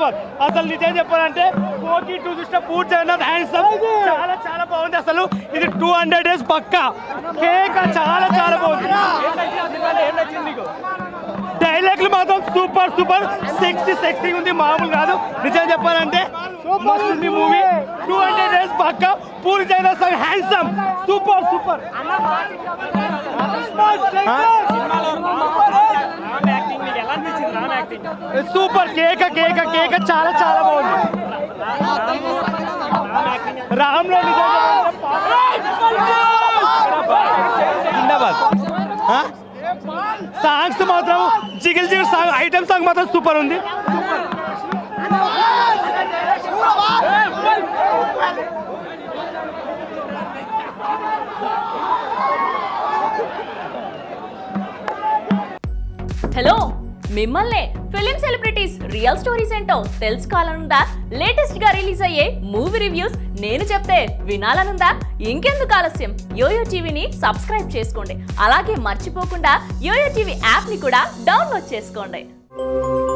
జిందాబాద్ అసలు నిజం చెప్పాలంటే కోకి టూ చూసిన పూర్తి జగన్నాథ్ హ్యాండ్సమ్ చాలా చాలా బాగుంది అసలు ఇది టూ హండ్రెడ్ డేస్ పక్కా కేక్ చాలా చాలా బాగుంది డైలాగ్లు మాత్రం సూపర్ సూపర్ సెక్సీ సెక్సీ ఉంది మామూలు కాదు నిజం చెప్పాలంటే మస్తు ఉంది మూవీ టూ హండ్రెడ్ డేస్ పక్కా Puri Jagannadh sir handsome super super super కేక కేక కేక చాలా చాలా బాగుంది రామ్ లో జిందాబాద్ సాంగ్స్ మాత్రం జిగిల్ జిగిల్ సాంగ్ ఐటమ్ సాంగ్ మాత్రం సూపర్ ఉంది హలో మిమ్మల్నే ఫిలిం సెలబ్రిటీస్ రియల్ స్టోరీస్ ఏంటో తెలుసుకోవాలనుందా లేటెస్ట్ గా రిలీజ్ అయ్యే మూవీ రివ్యూస్ నేను చెప్తే వినాలనుందా ఇంకెందుకు ఆలస్యం యోయో టీవీని సబ్స్క్రైబ్ చేసుకోండి అలాగే మర్చిపోకుండా యోయో టీవీ యాప్ ని కూడా డౌన్లోడ్ చేసుకోండి